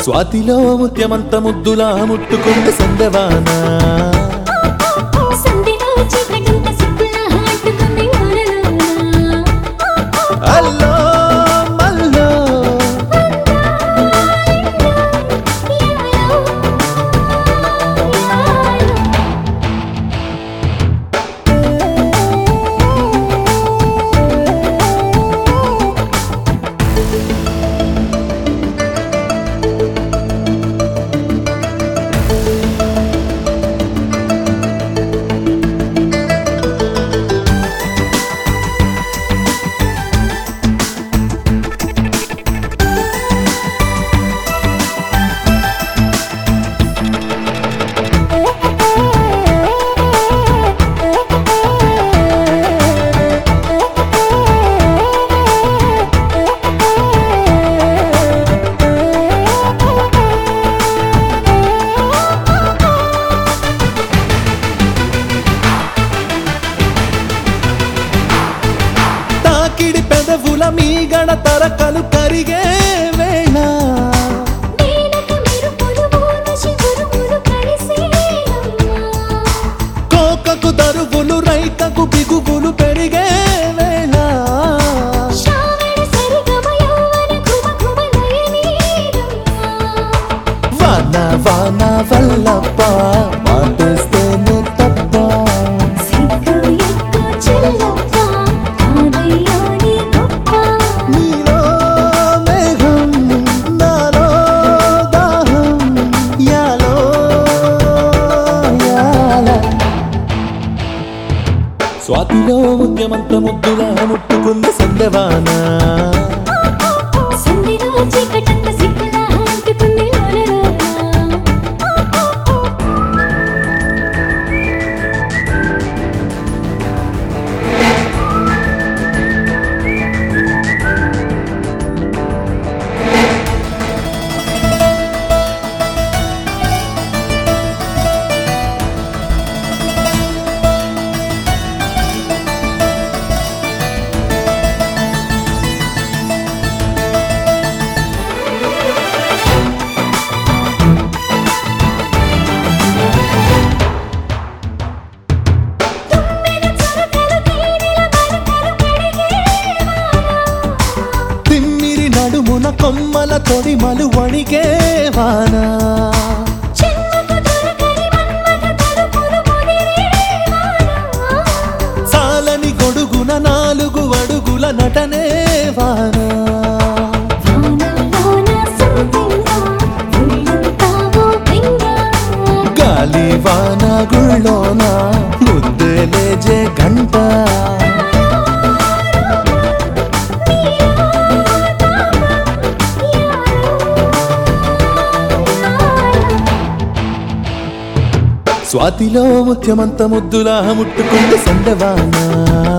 స్వాతిలో ముత్యమంత ముద్దులా ముట్టుకుంది సందవానా సంధిలో చీకటంత సిగ్గులా అంటుకుంది ఊరలోన. అల్లో మల్లో యాలో, యాలో. తాకిడి పెదవుల మీ గణ తరకలు కరిగే వేళ నీలక మెరుపులు ఊర్వశి గురువులు కలిసేనమ్మా. కోకకు దరువులు రైకకు బిగుగులు పెరిగే వేళ శ్రావణ సరిగమ యౌవన ఘుమ ఘుమ లయనీరమ్మా. వాన వాన వల్లప్ప మాటేస్తేనే తప్ప సిగ్గు ఎక్కు చిల్లప్ప, కాదయ్యా నీ గొప్ప. నీలో మేఘం నాలో దాహం యాలో యాల స్వాతిలో ముద్యమంత ముద్దులా ముట్టుకుంది సందవానా సంధిలో చీకటంత సిగ్గులా అంటుకుంది లోలలోన. తుమ్మెద చురకలు తీరిల మరకలు కడిగేవానా. తిమ్మిరి నడుమున కొమ్మల తొడిమలు వణిగే వానా చెమ్మకు దొరకని మన్మథ తలుపులు ముదిరేవానా. సాలని గొడుగున నాలుగు అడుగుల నటనే వానా వానలోన సంపింగా, ఒళ్ళంతా ఓ పింగా. గాలి వాన గుళ్ళోన ముద్దే లేజే గంట స్వాతిలో ముత్యమంత ముద్దులా ముట్టుకుంది సందవానా